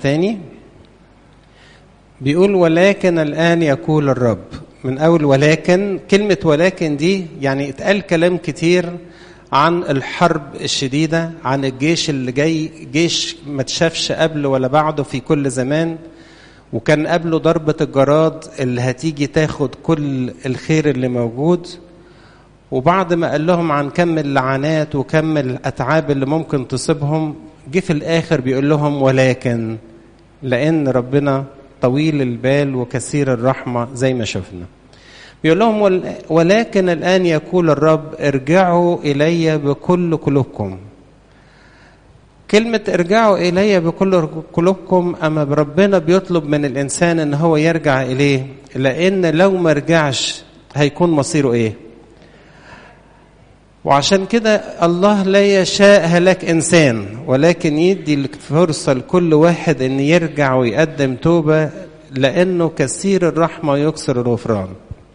تاني بيقول ولكن الآن يقول الرب من أول ولكن كلمة ولكن دي يعني اتقال كلام كتير عن الحرب الشديدة عن الجيش اللي جاي جيش ما تشافش قبله ولا بعده في كل زمان وكان قبله ضربة الجراد اللي هتيجي تاخد كل الخير اللي موجود وبعد ما قال لهم عن كم اللعنات وكم الأتعاب اللي ممكن تصيبهم جه في الآخر بيقول لهم ولكن لأن ربنا طويل البال وكثير الرحمة زي ما شفنا بيقول لهم ولكن الآن يقول الرب ارجعوا إلي بكل قلوبكم كلمة ارجعوا إلي بكل قلوبكم أما ربنا بيطلب من الإنسان إن هو يرجع إليه لأن لو ما رجعش هيكون مصيره إيه وعشان كده الله لا يشاء هلاك إنسان ولكن يدي فرصة لكل واحد إن يرجع ويقدم توبة لأنه كثير الرحمة يكسر الغفران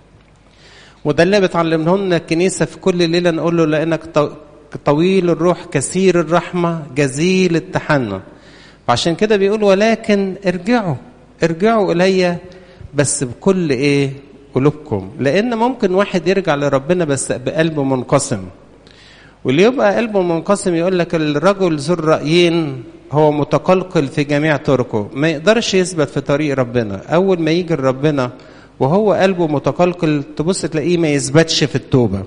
وده اللي بتعلمه لنا الكنيسة في كل ليلة نقول له لأنك طويل الروح كثير الرحمة جزيل التحنن وعشان كده بيقول ولكن ارجعوا ارجعوا إلي بس بكل إيه قلوبكم لأن ممكن واحد يرجع لربنا بس بقلبه منقسم واللي يبقى قلبه منقسم يقول لك الرجل ذو الرأيين هو متقلقل في جميع طرقه ما يقدرش يثبت في طريق ربنا أول ما يجي لربنا وهو قلبه متقلقل تبص تلاقيه ما يثبتش في التوبة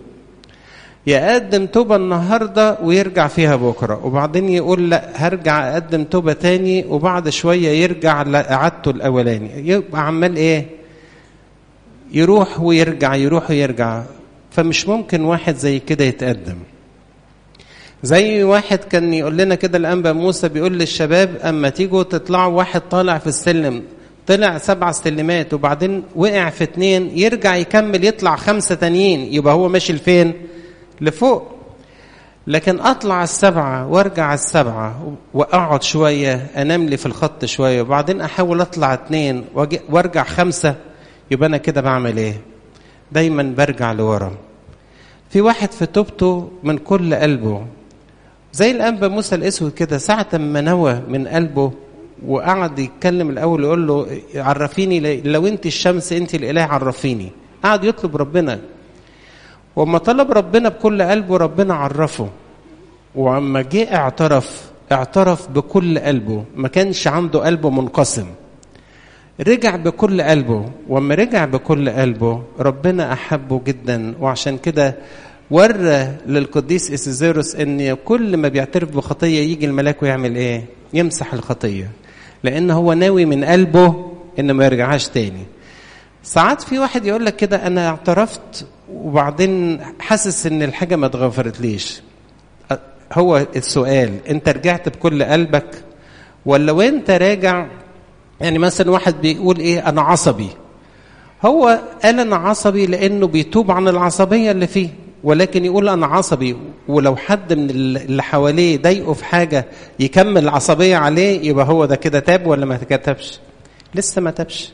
يقدم توبة النهاردة ويرجع فيها بكرة وبعدين يقول لا هرجع أقدم توبة تاني وبعد شوية يرجع لإعادته الأولاني يبقى عمال إيه يروح ويرجع يروح ويرجع فمش ممكن واحد زي كده يتقدم زي واحد كان يقول لنا كده الأنبا موسى بيقول للشباب أما تيجوا تطلعوا واحد طالع في السلم طلع سبع سلمات وبعدين وقع في اتنين يرجع يكمل يطلع خمسة تانيين يبقى هو ماشي لفين لفوق لكن اطلع السبعة وارجع السبعة واقعد شوية انام لي في الخط شوية وبعدين احاول اطلع اتنين وارجع خمسة يبقى انا كده بعمل ايه دايما برجع لورا في واحد في توبته من كل قلبه زي الانبا موسى الاسود كده ساعة ما نوى من قلبه وقعد يتكلم الاول يقول له عرفيني لو انت الشمس انت الاله عرفيني قعد يطلب ربنا وما طلب ربنا بكل قلبه ربنا عرفه وعما جه اعترف اعترف بكل قلبه ما كانش عنده قلبه منقسم رجع بكل قلبه وما رجع بكل قلبه ربنا احبه جدا وعشان كده ورى للقديس اسيزيروس ان كل ما بيعترف بخطيه يجي الملاك ويعمل ايه يمسح الخطيه لان هو ناوي من قلبه ان ما يرجعهاش تاني ساعات في واحد يقول لك كده انا اعترفت وبعدين حاسس ان الحاجه ما اتغفرتليش هو السؤال انت رجعت بكل قلبك ولا وانت راجع يعني مثلا واحد بيقول ايه انا عصبي هو قال انا عصبي لانه بيتوب عن العصبيه اللي فيه ولكن يقول انا عصبي ولو حد من اللي حواليه ضايقه في حاجه يكمل العصبيه عليه يبقى هو ده كده تاب ولا ما كتبش لسه ما تابش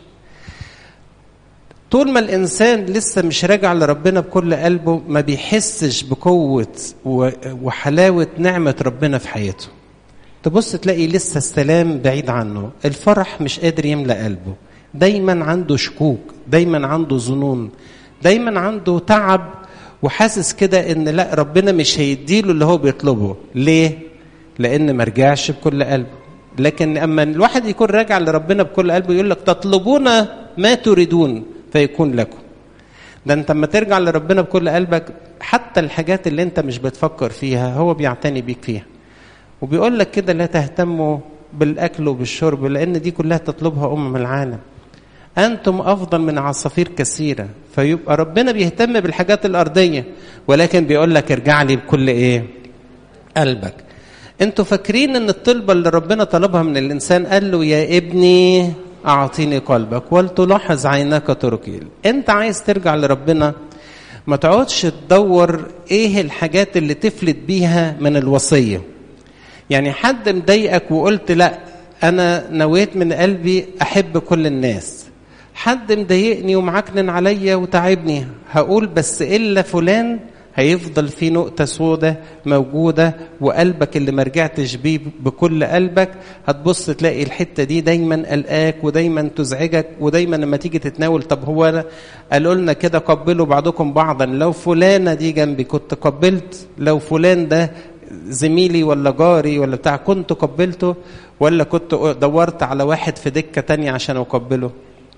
طول ما الانسان لسه مش راجع لربنا بكل قلبه ما بيحسش بقوه وحلاوه نعمه ربنا في حياته تبص تلاقي لسه السلام بعيد عنه الفرح مش قادر يملى قلبه دايما عنده شكوك دايما عنده ظنون دايما عنده تعب وحاسس كده ان لا ربنا مش هيديله اللي هو بيطلبه ليه لان ما رجعش بكل قلبه لكن اما الواحد يكون راجع لربنا بكل قلبه يقول لك تطلبون ما تريدون فيكون لكم ده انت لما ترجع لربنا بكل قلبك حتى الحاجات اللي انت مش بتفكر فيها هو بيعتني بيك فيها وبيقول لك كده لا تهتموا بالاكل وبالشرب لان دي كلها تطلبها امم العالم انتم افضل من عصافير كثيره فيبقى ربنا بيهتم بالحاجات الارضيه ولكن بيقول لك ارجع لي بكل ايه قلبك انتوا فاكرين ان الطلبه اللي ربنا طلبها من الانسان قال له يا ابني اعطيني قلبك ولتلاحظ عينك تركي انت عايز ترجع لربنا ما تقعدش تدور ايه الحاجات اللي تفلت بيها من الوصيه يعني حد مضايقك وقلت لا انا نويت من قلبي احب كل الناس حد مضايقني ومعكنن عليا وتعبني هقول بس الا فلان هيفضل في نقطة سودة موجودة وقلبك اللي ما رجعتش بيه بكل قلبك هتبص تلاقي الحتة دي دايما قلقاك ودايما تزعجك ودايما لما تيجي تتناول طب هو أنا قالوا لنا كده قبلوا بعضكم بعضا لو فلانة دي جنبي كنت قبلت لو فلان ده زميلي ولا جاري ولا بتاع كنت قبلته ولا كنت دورت على واحد في دكة تانية عشان أقبله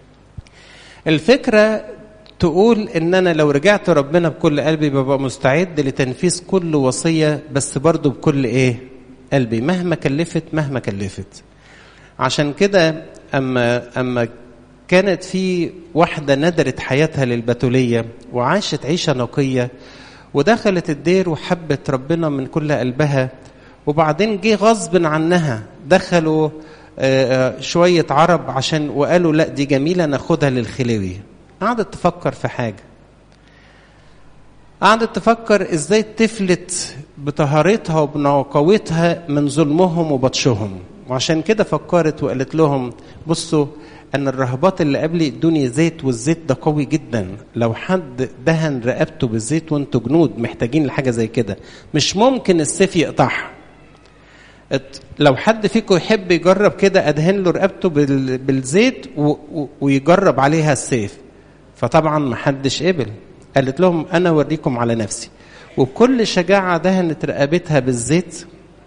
الفكرة تقول ان انا لو رجعت ربنا بكل قلبي ببقى مستعد لتنفيذ كل وصية بس برضو بكل ايه قلبي مهما كلفت مهما كلفت عشان كده اما اما كانت في واحدة ندرت حياتها للبتولية وعاشت عيشة نقية ودخلت الدير وحبت ربنا من كل قلبها وبعدين جه غصب عنها دخلوا شوية عرب عشان وقالوا لا دي جميلة ناخدها للخلوي قعدت تفكر في حاجة قعدت تفكر ازاي تفلت بطهارتها وبنقاوتها من ظلمهم وبطشهم وعشان كده فكرت وقالت لهم بصوا ان الرهبات اللي قبلي ادوني زيت والزيت ده قوي جدا لو حد دهن رقبته بالزيت وانتوا جنود محتاجين لحاجه زي كده مش ممكن السيف يقطعها لو حد فيكم يحب يجرب كده ادهن له رقبته بالزيت ويجرب عليها السيف فطبعا ما حدش قبل قالت لهم انا اوريكم على نفسي وبكل شجاعه دهنت رقبتها بالزيت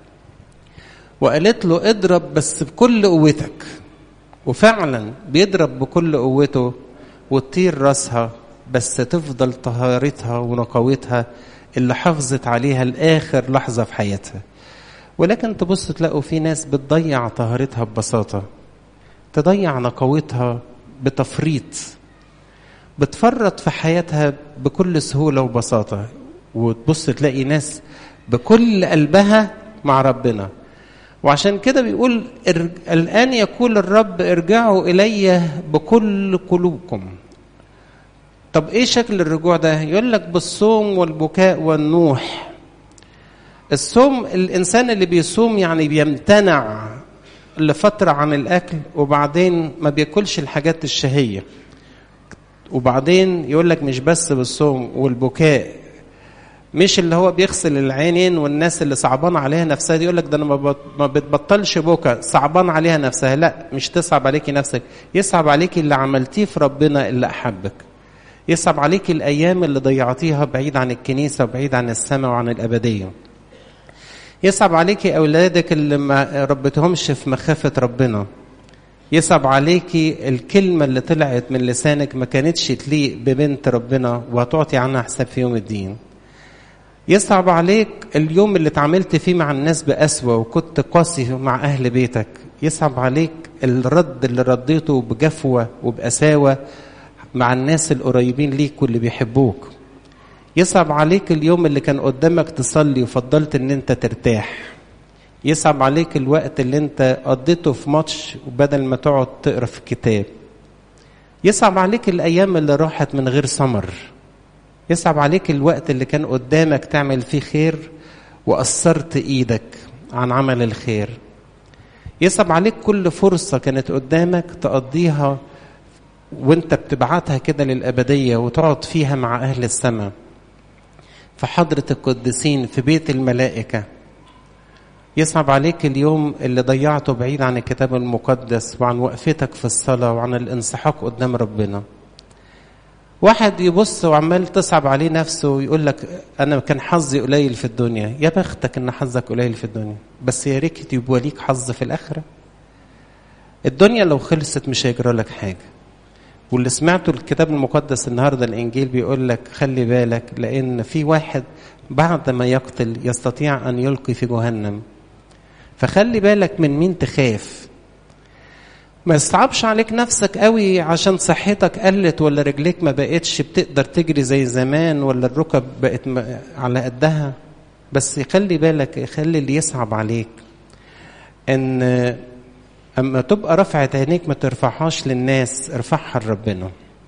وقالت له اضرب بس بكل قوتك وفعلا بيضرب بكل قوته وتطير راسها بس تفضل طهارتها ونقاوتها اللي حافظت عليها لاخر لحظه في حياتها ولكن تبص تلاقوا في ناس بتضيع طهارتها ببساطه تضيع نقاوتها بتفريط بتفرط في حياتها بكل سهوله وبساطه وتبص تلاقي ناس بكل قلبها مع ربنا وعشان كده بيقول الآن يقول الرب ارجعوا إلي بكل قلوبكم طب ايه شكل الرجوع ده يقول لك بالصوم والبكاء والنوح الصوم الانسان اللي بيصوم يعني بيمتنع لفترة عن الأكل وبعدين ما بياكلش الحاجات الشهية وبعدين يقول لك مش بس بالصوم والبكاء مش اللي هو بيغسل العينين والناس اللي صعبان عليها نفسها دي يقول لك ده انا ما بتبطلش بكى صعبان عليها نفسها لا مش تصعب عليكي نفسك يصعب عليكي اللي عملتيه في ربنا اللي احبك يصعب عليكي الايام اللي ضيعتيها بعيد عن الكنيسه وبعيد عن السماء وعن الابديه يصعب عليكي اولادك اللي ما ربيتهمش في مخافه ربنا يصعب عليكي الكلمة اللي طلعت من لسانك ما كانتش تليق ببنت ربنا وهتعطي عنها حساب في يوم الدين يصعب عليك اليوم اللي اتعاملت فيه مع الناس بقسوة وكنت قاسي مع أهل بيتك يصعب عليك الرد اللي رديته بجفوة وبقساوة مع الناس القريبين ليك واللي بيحبوك يصعب عليك اليوم اللي كان قدامك تصلي وفضلت ان انت ترتاح يصعب عليك الوقت اللي انت قضيته في ماتش وبدل ما تقعد تقرا في كتاب يصعب عليك الايام اللي راحت من غير ثمر يصعب عليك الوقت اللي كان قدامك تعمل فيه خير وأثرت إيدك عن عمل الخير يصعب عليك كل فرصة كانت قدامك تقضيها وانت بتبعتها كده للأبدية وتقعد فيها مع أهل السماء في حضرة القديسين في بيت الملائكة يصعب عليك اليوم اللي ضيعته بعيد عن الكتاب المقدس وعن وقفتك في الصلاة وعن الانسحاق قدام ربنا واحد يبص وعمال تصعب عليه نفسه ويقول لك انا كان حظي قليل في الدنيا يا بختك ان حظك قليل في الدنيا بس يا ريت يبقى ليك حظ في الاخره الدنيا لو خلصت مش هيجرى لك حاجه واللي سمعته الكتاب المقدس النهارده الانجيل بيقول لك خلي بالك لان في واحد بعد ما يقتل يستطيع ان يلقي في جهنم فخلي بالك من مين تخاف ما يصعبش عليك نفسك قوي عشان صحتك قلت ولا رجليك ما بقتش بتقدر تجري زي زمان ولا الركب بقت على قدها بس خلي بالك خلي اللي يصعب عليك ان اما تبقى رفعت عينيك ما ترفعهاش للناس ارفعها لربنا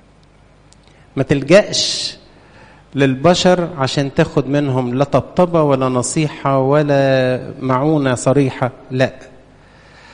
ما تلجأش للبشر عشان تاخد منهم لا طبطبة ولا نصيحة ولا معونة صريحة لا حاول ان انت على قد ما تقدر يكون التجائك لربنا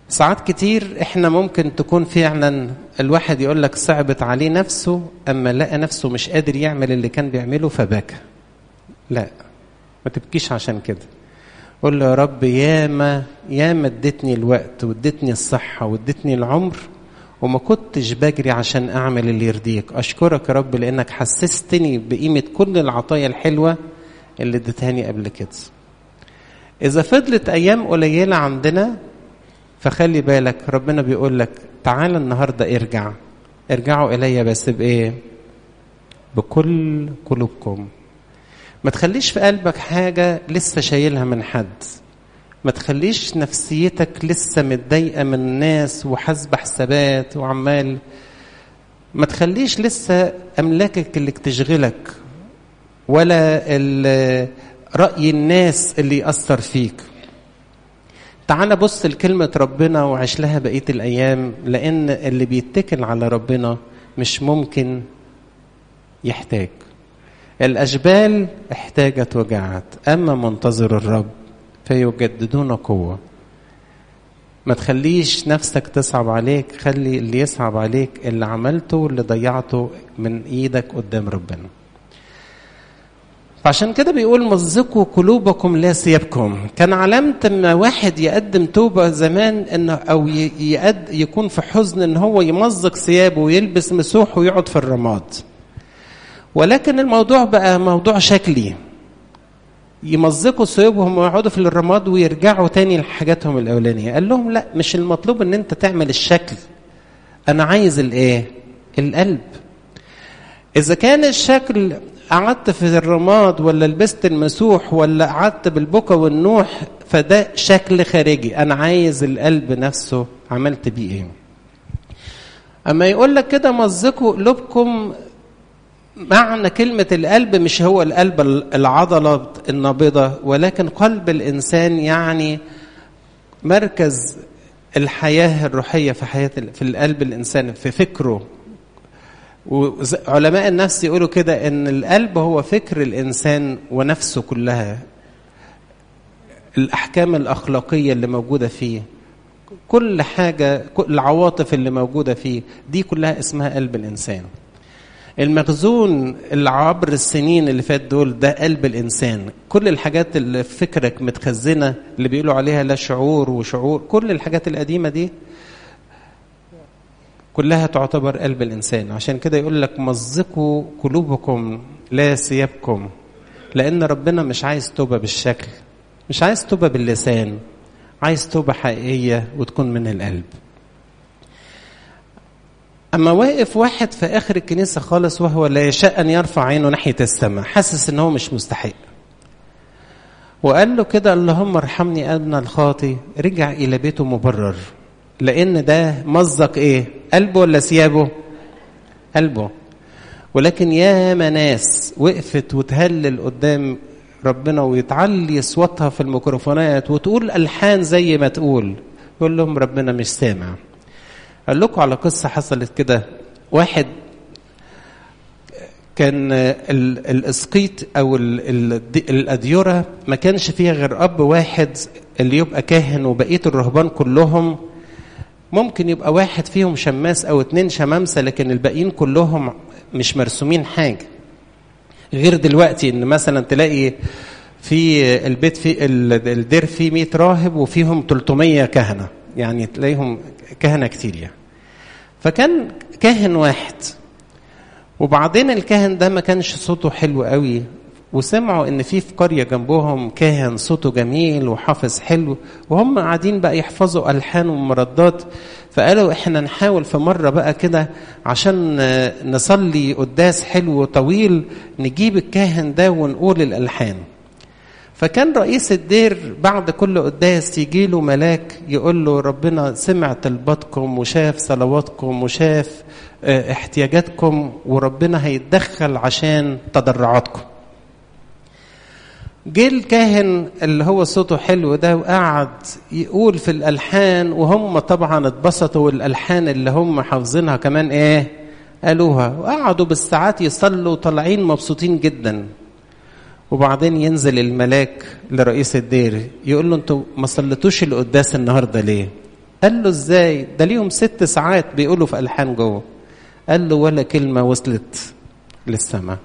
ساعات كتير احنا ممكن تكون فعلا الواحد يقول لك صعبت عليه نفسه اما لقى نفسه مش قادر يعمل اللي كان بيعمله فبكى لا ما تبكيش عشان كده قول له يا رب ياما ياما اديتني الوقت واديتني الصحة واديتني العمر وما كنتش بجري عشان اعمل اللي يرضيك اشكرك يا رب لانك حسستني بقيمة كل العطايا الحلوة اللي اديتهاني قبل كده اذا فضلت ايام قليلة عندنا فخلي بالك ربنا بيقول لك تعال النهاردة ارجع ارجعوا الي بس بايه بكل قلوبكم ما تخليش في قلبك حاجة لسه شايلها من حد ما تخليش نفسيتك لسه متضايقة من الناس وحاسبة حسابات وعمال ما تخليش لسه أملاكك اللي تشغلك ولا رأي الناس اللي يأثر فيك تعال بص لكلمة ربنا وعيش لها بقية الأيام لأن اللي بيتكل على ربنا مش ممكن يحتاج الأجبال احتاجت وجعت أما منتظر الرب فيجددون قوة ما تخليش نفسك تصعب عليك خلي اللي يصعب عليك اللي عملته واللي ضيعته من ايدك قدام ربنا فعشان كده بيقول مزقوا قلوبكم لا ثيابكم كان علامة ما واحد يقدم توبة زمان انه او يقد يكون في حزن ان هو يمزق ثيابه ويلبس مسوح ويقعد في الرماد ولكن الموضوع بقى موضوع شكلي يمزقوا ثيابهم ويقعدوا في الرماد ويرجعوا تاني لحاجاتهم الاولانيه قال لهم لا مش المطلوب ان انت تعمل الشكل انا عايز الايه القلب اذا كان الشكل قعدت في الرماد ولا لبست المسوح ولا قعدت بالبكا والنوح فده شكل خارجي انا عايز القلب نفسه عملت بيه ايه اما يقول لك كده مزقوا قلوبكم معنى كلمة القلب مش هو القلب العضلة النابضة ولكن قلب الإنسان يعني مركز الحياة الروحية في حياة في القلب الإنسان في فكره وعلماء النفس يقولوا كده إن القلب هو فكر الإنسان ونفسه كلها الأحكام الأخلاقية اللي موجودة فيه كل حاجة كل العواطف اللي موجودة فيه دي كلها اسمها قلب الإنسان المخزون اللي عبر السنين اللي فات دول ده قلب الانسان كل الحاجات اللي في فكرك متخزنه اللي بيقولوا عليها لا شعور وشعور كل الحاجات القديمه دي كلها تعتبر قلب الانسان عشان كده يقول لك مزقوا قلوبكم لا ثيابكم لان ربنا مش عايز توبه بالشكل مش عايز توبه باللسان عايز توبه حقيقيه وتكون من القلب أما واقف واحد في آخر الكنيسة خالص وهو لا يشاء أن يرفع عينه ناحية السماء حاسس إن هو مش مستحق وقال له كده اللهم ارحمني أنا الخاطي رجع إلى بيته مبرر لأن ده مزق إيه قلبه ولا ثيابه قلبه ولكن يا ناس وقفت وتهلل قدام ربنا ويتعلي صوتها في الميكروفونات وتقول ألحان زي ما تقول يقول لهم ربنا مش سامع قال لكم على قصة حصلت كده واحد كان الاسقيط او الاديره ما كانش فيها غير اب واحد اللي يبقى كاهن وبقيه الرهبان كلهم ممكن يبقى واحد فيهم شماس او اتنين شمامسه لكن الباقيين كلهم مش مرسومين حاجه غير دلوقتي ان مثلا تلاقي في البيت في الدير فيه 100 راهب وفيهم 300 كهنه يعني تلاقيهم كهنه كتير يعني فكان كاهن واحد وبعدين الكاهن ده ما كانش صوته حلو قوي وسمعوا ان في في قريه جنبهم كاهن صوته جميل وحافظ حلو وهم قاعدين بقى يحفظوا الحان ومردات فقالوا احنا نحاول في مره بقى كده عشان نصلي قداس حلو طويل نجيب الكاهن ده ونقول الالحان فكان رئيس الدير بعد كل قداس يجي له ملاك يقول له ربنا سمع طلباتكم وشاف صلواتكم وشاف احتياجاتكم وربنا هيتدخل عشان تضرعاتكم جه الكاهن اللي هو صوته حلو ده وقعد يقول في الالحان وهم طبعا اتبسطوا والالحان اللي هم حافظينها كمان ايه قالوها وقعدوا بالساعات يصلوا طالعين مبسوطين جدا وبعدين ينزل الملاك لرئيس الدير يقول له انتوا ما صليتوش القداس النهارده ليه قال له ازاي ده ليهم ست ساعات بيقولوا في الحان جوه قال له ولا كلمه وصلت للسماء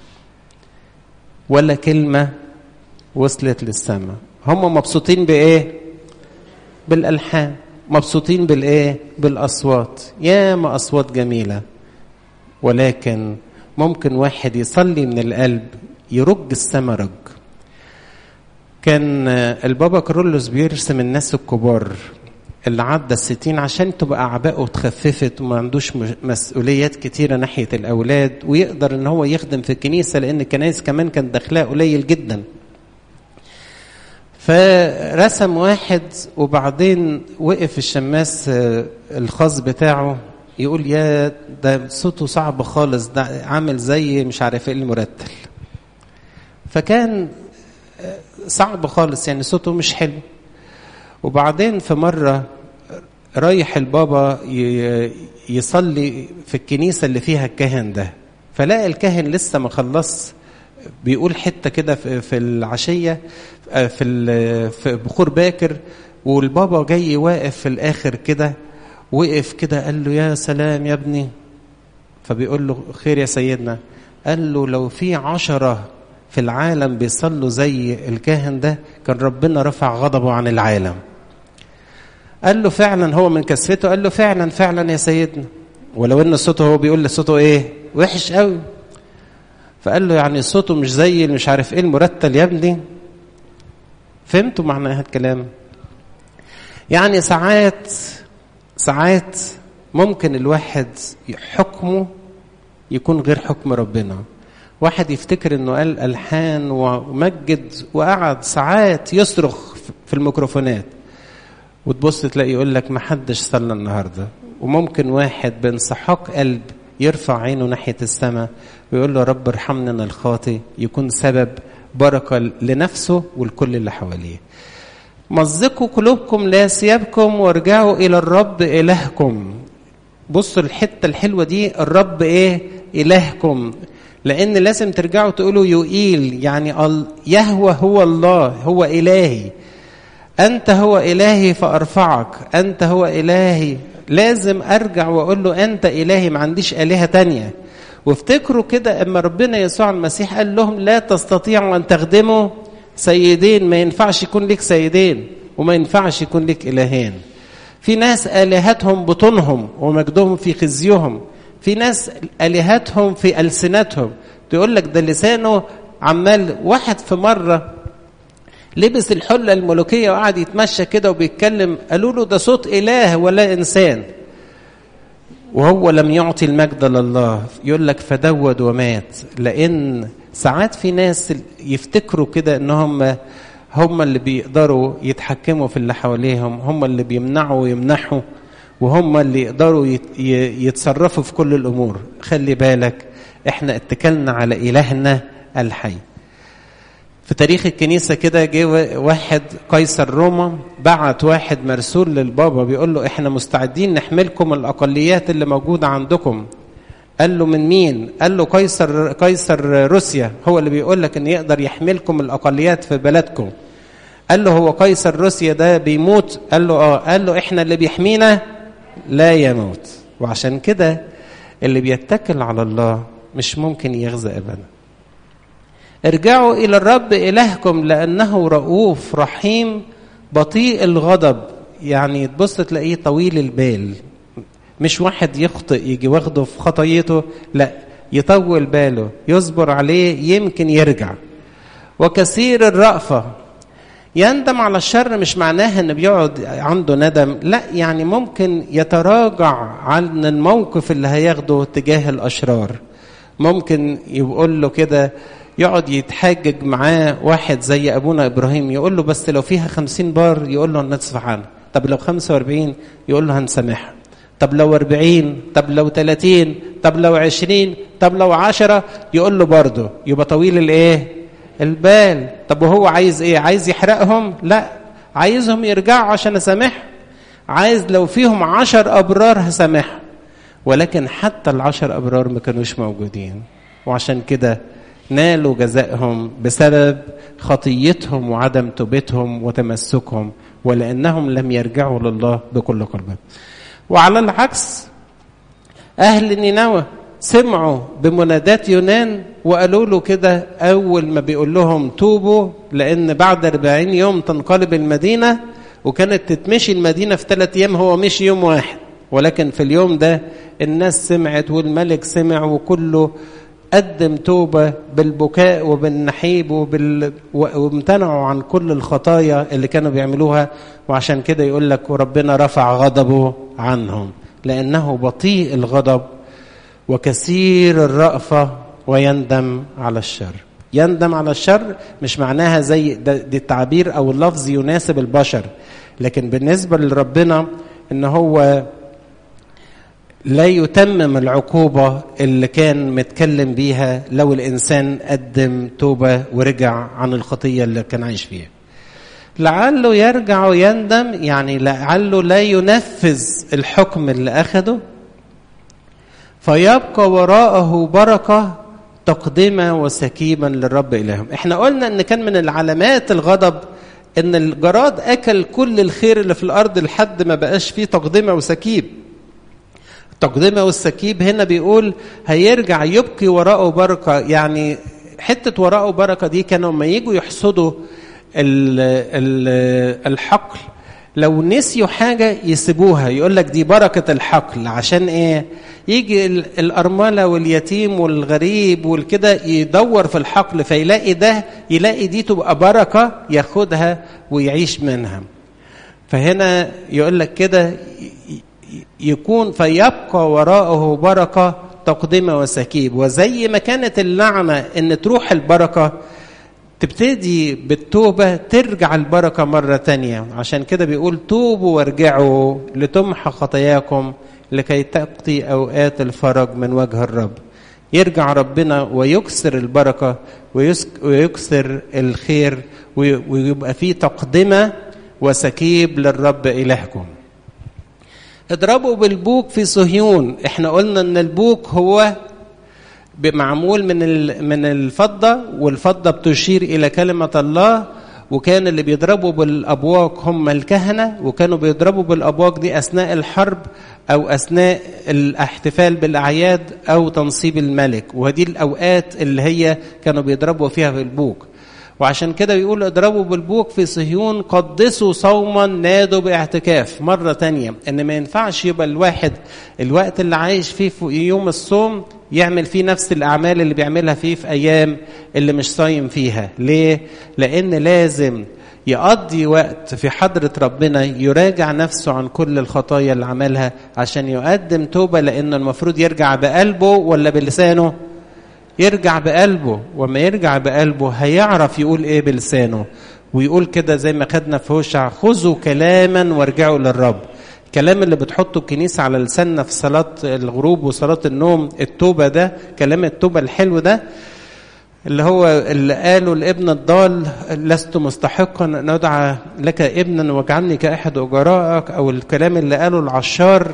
ولا كلمه وصلت للسماء هم مبسوطين بايه بالالحان مبسوطين بالايه بالاصوات ياما اصوات جميله ولكن ممكن واحد يصلي من القلب يرج السما رج كان البابا كرولوس بيرسم الناس الكبار اللي عدى الستين عشان تبقى أعبائه اتخففت وما عندوش مسؤوليات كتيرة ناحية الأولاد ويقدر إن هو يخدم في الكنيسة لأن الكنائس كمان كان دخلها قليل جدا فرسم واحد وبعدين وقف الشماس الخاص بتاعه يقول يا ده صوته صعب خالص ده عامل زي مش عارف ايه المرتل فكان صعب خالص يعني صوته مش حلو وبعدين في مرة رايح البابا يصلي في الكنيسة اللي فيها الكاهن ده فلاقى الكاهن لسه ما خلص بيقول حتة كده في العشية في في بخور باكر والبابا جاي واقف في الآخر كده وقف كده قال له يا سلام يا ابني فبيقول له خير يا سيدنا قال له لو في عشرة في العالم بيصلوا زي الكاهن ده كان ربنا رفع غضبه عن العالم قال له فعلا هو من كسفته قال له فعلا فعلا يا سيدنا ولو ان صوته هو بيقول لصوته ايه وحش قوي فقال له يعني صوته مش زي مش عارف ايه المرتل يا ابني فهمتوا معنى هذا الكلام يعني ساعات ساعات ممكن الواحد حكمه يكون غير حكم ربنا واحد يفتكر انه قال الحان ومجد وقعد ساعات يصرخ في الميكروفونات وتبص تلاقي يقول لك ما حدش صلى النهارده وممكن واحد بانسحاق قلب يرفع عينه ناحيه السماء ويقول له رب ارحمني انا الخاطي يكون سبب بركه لنفسه والكل اللي حواليه مزقوا قلوبكم لا ثيابكم وارجعوا الى الرب الهكم بصوا الحته الحلوه دي الرب ايه الهكم لان لازم ترجعوا تقولوا يوئيل يعني يهوى هو الله هو الهي انت هو الهي فارفعك انت هو الهي لازم ارجع واقول له انت الهي ما عنديش الهه تانية وافتكروا كده اما ربنا يسوع المسيح قال لهم لا تستطيعوا ان تخدموا سيدين ما ينفعش يكون لك سيدين وما ينفعش يكون لك الهين في ناس الهتهم بطونهم ومجدهم في خزيهم في ناس الهتهم في السنتهم تقول لك ده لسانه عمال واحد في مره لبس الحله الملوكيه وقعد يتمشى كده وبيتكلم قالوا له ده صوت اله ولا انسان وهو لم يعطي المجد لله يقول لك فدود ومات لان ساعات في ناس يفتكروا كده انهم هم اللي بيقدروا يتحكموا في اللي حواليهم هم اللي بيمنعوا ويمنحوا وهم اللي يقدروا يتصرفوا في كل الامور خلي بالك احنا اتكلنا على الهنا الحي في تاريخ الكنيسة كده جه واحد قيصر روما بعت واحد مرسول للبابا بيقول له احنا مستعدين نحملكم الأقليات اللي موجودة عندكم قال له من مين؟ قال له قيصر قيصر روسيا هو اللي بيقول لك ان يقدر يحملكم الأقليات في بلدكم قال له هو قيصر روسيا ده بيموت قال له اه قال له احنا اللي بيحمينا لا يموت وعشان كده اللي بيتكل على الله مش ممكن يغزى ابدا ارجعوا الى الرب الهكم لانه رؤوف رحيم بطيء الغضب يعني تبص تلاقيه طويل البال مش واحد يخطئ يجي واخده في خطيته لا يطول باله يصبر عليه يمكن يرجع وكثير الرأفة يندم على الشر مش معناها ان بيقعد عنده ندم لا يعني ممكن يتراجع عن الموقف اللي هياخده تجاه الاشرار ممكن يقول له كده يقعد يتحجج معاه واحد زي ابونا ابراهيم يقول له بس لو فيها خمسين بار يقول له هنصفح عنها طب لو خمسة واربعين يقول له هنسامحها طب لو أربعين طب لو تلاتين طب لو عشرين طب لو عشرة يقول له برضه يبقى طويل الايه البال طب وهو عايز ايه عايز يحرقهم لا عايزهم يرجعوا عشان اسامحهم عايز لو فيهم عشر ابرار هسامحهم ولكن حتى العشر ابرار ما كانوش موجودين وعشان كده نالوا جزائهم بسبب خطيتهم وعدم توبتهم وتمسكهم ولانهم لم يرجعوا لله بكل قلبهم وعلى العكس اهل نينوى سمعوا بمنادات يونان وقالوا له كده اول ما بيقول لهم توبوا لان بعد 40 يوم تنقلب المدينه وكانت تتمشي المدينه في ثلاث ايام هو مشي يوم واحد ولكن في اليوم ده الناس سمعت والملك سمع وكله قدم توبة بالبكاء وبالنحيب وبال... وامتنعوا عن كل الخطايا اللي كانوا بيعملوها وعشان كده يقول لك وربنا رفع غضبه عنهم لأنه بطيء الغضب وكثير الرأفة ويندم على الشر يندم على الشر مش معناها زي دي التعبير أو اللفظ يناسب البشر لكن بالنسبة لربنا إن هو لا يتمم العقوبة اللي كان متكلم بيها لو الإنسان قدم توبة ورجع عن الخطية اللي كان عايش فيها لعله يرجع ويندم يعني لعله لا ينفذ الحكم اللي أخده فيبقى وراءه بركة تقدمة وسكيبا للرب إلههم احنا قلنا ان كان من العلامات الغضب ان الجراد اكل كل الخير اللي في الارض لحد ما بقاش فيه تقدمة وسكيب التقدمة والسكيب هنا بيقول هيرجع يبقي وراءه بركة يعني حتة وراءه بركة دي كانوا لما يجوا يحصدوا ال ال الحقل لو نسيوا حاجة يسيبوها يقول لك دي بركة الحقل عشان ايه يجي الأرملة واليتيم والغريب والكده يدور في الحقل فيلاقي ده يلاقي دي تبقى بركة ياخدها ويعيش منها فهنا يقول لك كده يكون فيبقى وراءه بركة تقدمة وسكيب وزي ما كانت اللعنة ان تروح البركة تبتدي بالتوبة ترجع البركة مرة تانية عشان كده بيقول توبوا وارجعوا لتمحى خطاياكم لكي تأتي أوقات الفرج من وجه الرب يرجع ربنا ويكسر البركة ويكسر الخير ويبقى فيه تقدمة وسكيب للرب إلهكم اضربوا بالبوك في صهيون احنا قلنا ان البوك هو معمول من من الفضه والفضه بتشير الى كلمه الله وكان اللي بيضربوا بالابواق هم الكهنه وكانوا بيضربوا بالابواق دي اثناء الحرب او اثناء الاحتفال بالاعياد او تنصيب الملك وهذه الاوقات اللي هي كانوا بيضربوا فيها بالبوك وعشان كده بيقول اضربوا بالبوك في صهيون قدسوا صوما نادوا باعتكاف مرة تانية ان ما ينفعش يبقى الواحد الوقت اللي عايش فيه في يوم الصوم يعمل فيه نفس الأعمال اللي بيعملها فيه في أيام اللي مش صايم فيها ليه؟ لأن لازم يقضي وقت في حضرة ربنا يراجع نفسه عن كل الخطايا اللي عملها عشان يقدم توبة لأنه المفروض يرجع بقلبه ولا بلسانه يرجع بقلبه وما يرجع بقلبه هيعرف يقول ايه بلسانه ويقول كده زي ما خدنا في هوشع خذوا كلاما وارجعوا للرب الكلام اللي بتحطه الكنيسة على لساننا في صلاة الغروب وصلاة النوم التوبة ده كلام التوبة الحلو ده اللي هو اللي قاله الابن الضال لست مستحقا ان ادعى لك ابنا واجعلني كاحد اجرائك او الكلام اللي قاله العشار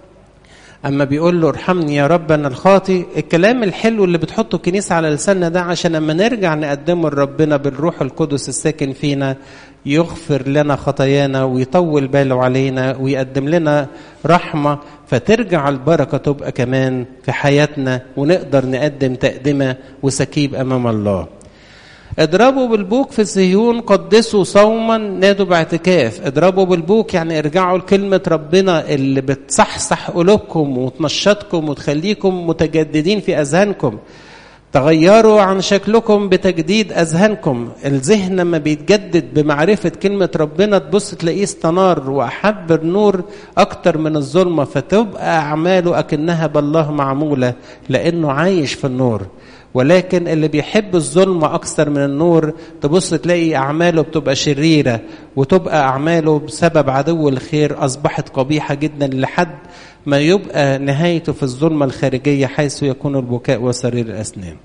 اما بيقول له ارحمني يا رب انا الخاطي الكلام الحلو اللي بتحطه الكنيسه على لساننا ده عشان اما نرجع نقدمه لربنا بالروح القدس الساكن فينا يغفر لنا خطايانا ويطول باله علينا ويقدم لنا رحمه فترجع البركه تبقى كمان في حياتنا ونقدر نقدم تقدمه وسكيب امام الله اضربوا بالبوك في صهيون قدسوا صوما نادوا باعتكاف اضربوا بالبوك يعني ارجعوا لكلمة ربنا اللي بتصحصح قلوبكم وتنشطكم وتخليكم متجددين في أذهانكم تغيروا عن شكلكم بتجديد أذهانكم الذهن لما بيتجدد بمعرفة كلمة ربنا تبص تلاقيه استنار وأحب النور أكتر من الظلمة فتبقى أعماله أكنها بالله معمولة لأنه عايش في النور ولكن اللي بيحب الظلمة أكثر من النور تبص تلاقي أعماله بتبقى شريرة وتبقى أعماله بسبب عدو الخير أصبحت قبيحة جدا لحد ما يبقى نهايته في الظلمة الخارجية حيث يكون البكاء وسرير الأسنان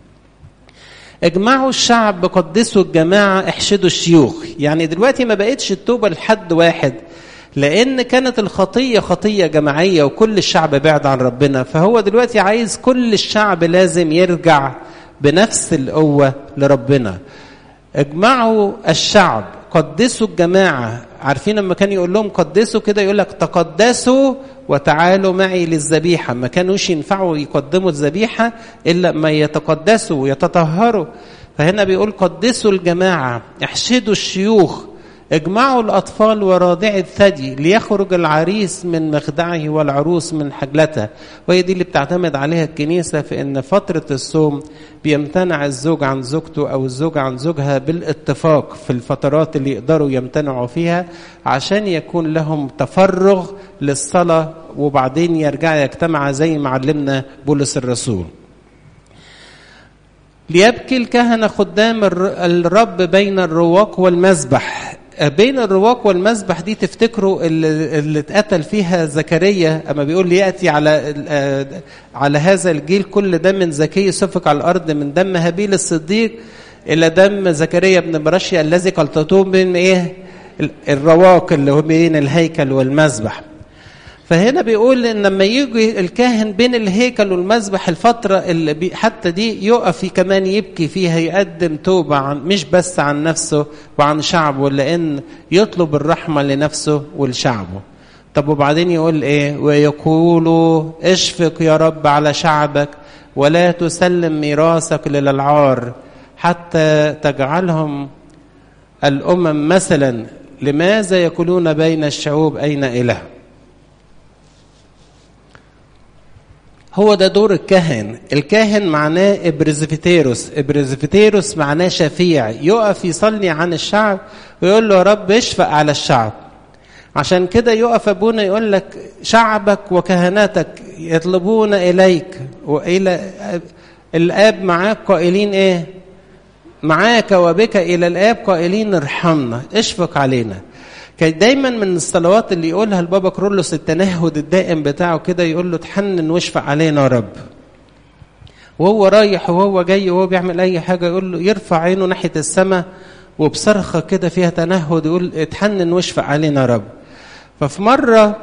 اجمعوا الشعب قدسوا الجماعة احشدوا الشيوخ يعني دلوقتي ما بقتش التوبة لحد واحد لأن كانت الخطية خطية جماعية وكل الشعب بعد عن ربنا فهو دلوقتي عايز كل الشعب لازم يرجع بنفس القوة لربنا اجمعوا الشعب قدسوا الجماعة عارفين لما كان يقول لهم قدسوا كده يقول لك تقدسوا وتعالوا معي للذبيحة ما كانوش ينفعوا يقدموا الذبيحة إلا ما يتقدسوا ويتطهروا فهنا بيقول قدسوا الجماعة احشدوا الشيوخ اجمعوا الأطفال وراضعي الثدي ليخرج العريس من مخدعه والعروس من حجلتها وهي دي اللي بتعتمد عليها الكنيسة في أن فترة الصوم بيمتنع الزوج عن زوجته أو الزوج عن زوجها بالاتفاق في الفترات اللي يقدروا يمتنعوا فيها عشان يكون لهم تفرغ للصلاة وبعدين يرجع يجتمع زي ما علمنا بولس الرسول ليبكي الكهنة خدام الرب بين الرواق والمذبح بين الرواق والمذبح دي تفتكروا اللي, اللي اتقتل فيها زكريا اما بيقول لي ياتي على على هذا الجيل كل دم زكي سفك على الارض من دم هابيل الصديق الى دم زكريا بن برشيا الذي قلتته من ايه الرواق اللي هو بين الهيكل والمذبح فهنا بيقول ان لما يجي الكاهن بين الهيكل والمذبح الفتره اللي بي حتى دي يقف كمان يبكي فيها يقدم توبه عن مش بس عن نفسه وعن شعبه لان يطلب الرحمه لنفسه ولشعبه طب وبعدين يقول ايه ويقولوا اشفق يا رب على شعبك ولا تسلم ميراثك للعار حتى تجعلهم الامم مثلا لماذا يقولون بين الشعوب اين اله هو ده دور الكاهن الكاهن معناه ابرزفيتيروس ابرزفيتيروس معناه شفيع يقف يصلي عن الشعب ويقول له يا رب اشفق على الشعب عشان كده يقف ابونا يقول لك شعبك وكهنتك يطلبون اليك والى الاب معاك قائلين ايه معاك وبك الى الاب قائلين ارحمنا اشفق علينا كان دايما من الصلوات اللي يقولها البابا كرولوس التنهد الدائم بتاعه كده يقول له تحنن واشفق علينا يا رب وهو رايح وهو جاي وهو بيعمل اي حاجه يقول له يرفع عينه ناحيه السماء وبصرخه كده فيها تنهد يقول اتحنن واشفق علينا يا رب ففي مره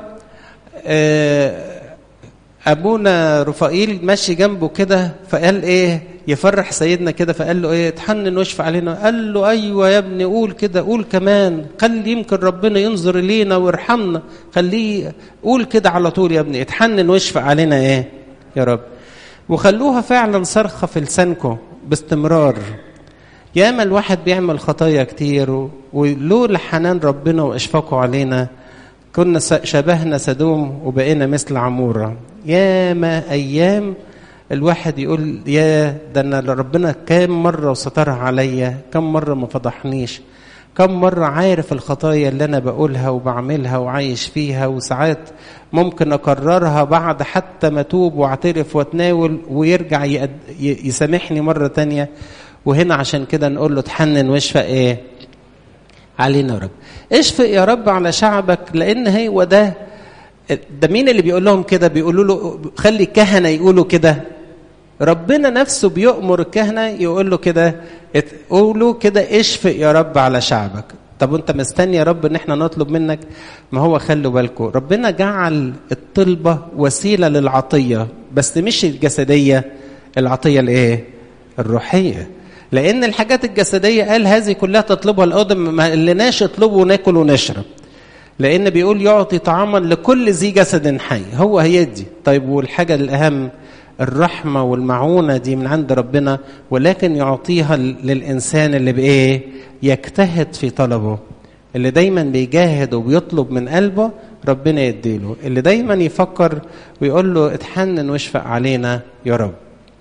ابونا رفائيل ماشي جنبه كده فقال ايه يفرح سيدنا كده فقال له ايه اتحنن واشفع علينا قال له ايوه يا ابني قول كده قول كمان خلي يمكن ربنا ينظر الينا ويرحمنا خليه قول كده على طول يا ابني اتحنن واشفع علينا ايه يا رب وخلوها فعلا صرخه في لسانكم باستمرار ياما الواحد بيعمل خطايا كتير ولولا حنان ربنا واشفاقه علينا كنا شبهنا سدوم وبقينا مثل عموره ياما ايام الواحد يقول يا ده انا ربنا كام مره وسترها عليا كم مره ما فضحنيش كم مرة عارف الخطايا اللي أنا بقولها وبعملها وعايش فيها وساعات ممكن أكررها بعد حتى ما أتوب وأعترف وأتناول ويرجع يسامحني مرة تانية وهنا عشان كده نقول له تحنن واشفق إيه علينا يا رب اشفق يا رب على شعبك لأن هو ده ده مين اللي بيقول لهم كده بيقولوا له خلي الكهنة يقولوا كده ربنا نفسه بيؤمر الكهنة يقول له كده قولوا كده اشفق يا رب على شعبك طب وانت مستني يا رب ان احنا نطلب منك ما هو خلوا بالكم ربنا جعل الطلبة وسيلة للعطية بس مش الجسدية العطية الايه الروحية لان الحاجات الجسدية قال هذه كلها تطلبها القدم ما لناش اطلبوا وناكل ونشرب لان بيقول يعطي طعاما لكل ذي جسد حي هو هيدي طيب والحاجة الاهم الرحمة والمعونة دي من عند ربنا ولكن يعطيها للإنسان اللي بإيه يجتهد في طلبه اللي دايما بيجاهد وبيطلب من قلبه ربنا يديله اللي دايما يفكر ويقول له اتحنن واشفق علينا يا رب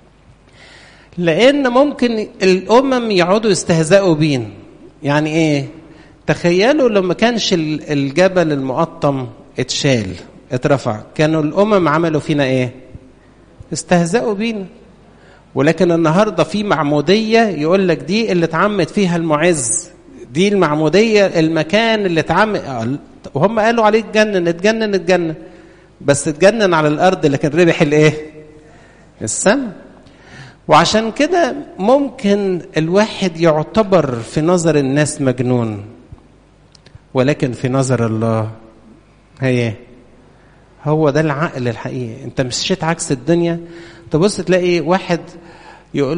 لأن ممكن الأمم يقعدوا يستهزئوا بين يعني إيه تخيلوا لما كانش الجبل المقطم اتشال اترفع كانوا الأمم عملوا فينا إيه استهزأوا بينا ولكن النهارده في معموديه يقول لك دي اللي اتعمد فيها المعز دي المعموديه المكان اللي اتعمد وهم قالوا عليه اتجنن اتجنن اتجنن بس اتجنن على الارض لكن ربح الايه؟ السم وعشان كده ممكن الواحد يعتبر في نظر الناس مجنون ولكن في نظر الله هي هو ده العقل الحقيقي انت مشيت عكس الدنيا تبص تلاقي واحد يقول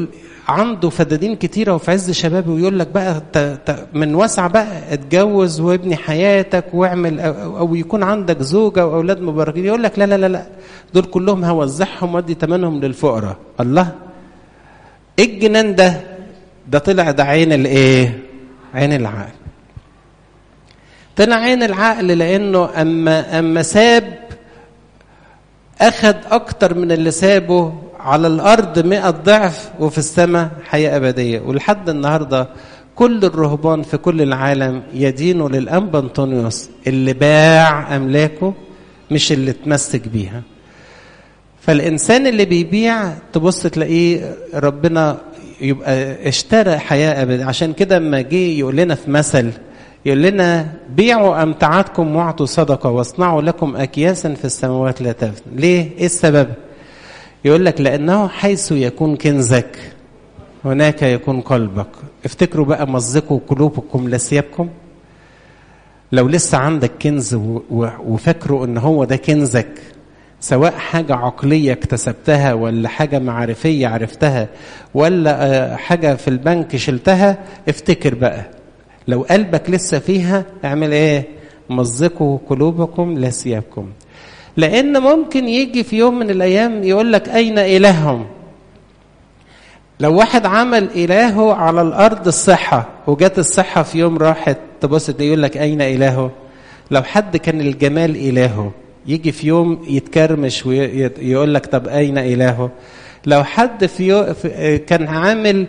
عنده فدادين كتيره وفي عز شبابه ويقول لك بقى من وسع بقى اتجوز وابني حياتك واعمل او, أو يكون عندك زوجه واولاد مباركين يقول لك لا لا لا لا دول كلهم هوزعهم وادي ثمنهم للفقراء الله ايه الجنان ده ده طلع ده عين الايه عين العقل طلع عين العقل لانه اما اما ساب اخذ اكتر من اللي سابه على الارض مئة ضعف وفي السماء حياه ابديه ولحد النهارده كل الرهبان في كل العالم يدينوا للانبا انطونيوس اللي باع املاكه مش اللي اتمسك بيها فالانسان اللي بيبيع تبص تلاقيه ربنا يبقى اشترى حياه ابديه عشان كده اما جه يقول لنا في مثل يقول لنا بيعوا امتعتكم واعطوا صدقه واصنعوا لكم اكياسا في السماوات لا تفنى ليه ايه السبب يقول لك لانه حيث يكون كنزك هناك يكون قلبك افتكروا بقى مزقوا قلوبكم لثيابكم لو لسه عندك كنز وفاكروا ان هو ده كنزك سواء حاجة عقلية اكتسبتها ولا حاجة معرفية عرفتها ولا حاجة في البنك شلتها افتكر بقى لو قلبك لسه فيها اعمل ايه مزقوا قلوبكم لثيابكم لان ممكن يجي في يوم من الايام يقول لك اين الههم لو واحد عمل الهه على الارض الصحه وجت الصحه في يوم راحت تبص يقول لك اين الهه لو حد كان الجمال الهه يجي في يوم يتكرمش ويقول لك طب اين الهه لو حد في, يو في كان عامل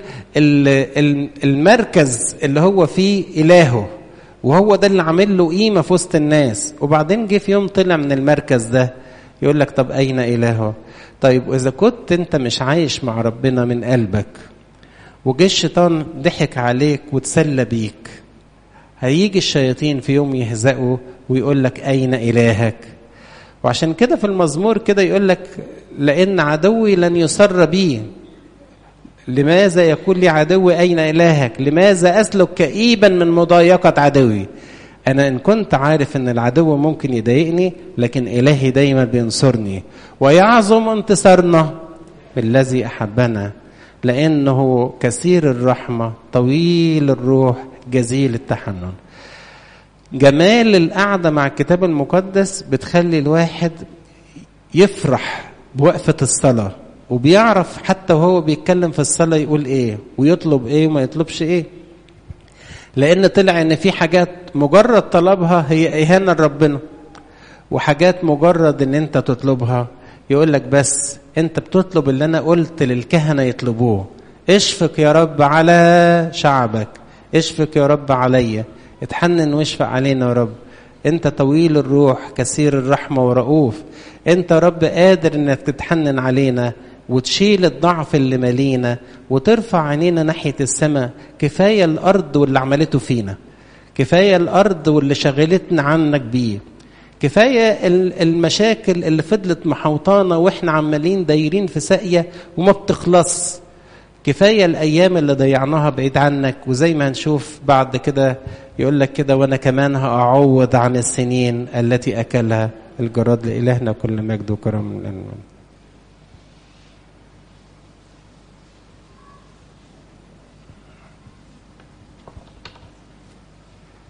المركز اللي هو فيه الهه وهو ده اللي عامل له قيمه في وسط الناس وبعدين جه في يوم طلع من المركز ده يقول لك طب اين الهه طيب واذا كنت انت مش عايش مع ربنا من قلبك وجه الشيطان ضحك عليك وتسلى بيك هيجي الشياطين في يوم يهزقوا ويقول لك اين الهك وعشان كده في المزمور كده يقول لك لان عدوي لن يسر بي لماذا يقول لي عدوي أين إلهك لماذا أسلك كئيبا من مضايقة عدوي أنا إن كنت عارف أن العدو ممكن يضايقني لكن إلهي دايما بينصرني ويعظم انتصارنا بالذي أحبنا لأنه كثير الرحمة طويل الروح جزيل التحنن جمال القعدة مع الكتاب المقدس بتخلي الواحد يفرح بوقفة الصلاة وبيعرف حتى وهو بيتكلم في الصلاة يقول ايه ويطلب ايه وما يطلبش ايه لان طلع ان في حاجات مجرد طلبها هي اهانة لربنا وحاجات مجرد ان انت تطلبها يقول لك بس انت بتطلب اللي انا قلت للكهنة يطلبوه اشفق يا رب على شعبك اشفق يا رب عليا اتحنن واشفق علينا يا رب انت طويل الروح كثير الرحمة ورؤوف انت يا رب قادر انك تتحنن علينا وتشيل الضعف اللي مالينا وترفع عينينا ناحية السماء كفاية الأرض واللي عملته فينا كفاية الأرض واللي شغلتنا عنك بيه كفاية المشاكل اللي فضلت محوطانا واحنا عمالين دايرين في ساقية وما بتخلص كفاية الأيام اللي ضيعناها بعيد عنك وزي ما هنشوف بعد كده يقول لك كده وأنا كمان هأعوض عن السنين التي أكلها الجراد لإلهنا كل مجد وكرم الأنوان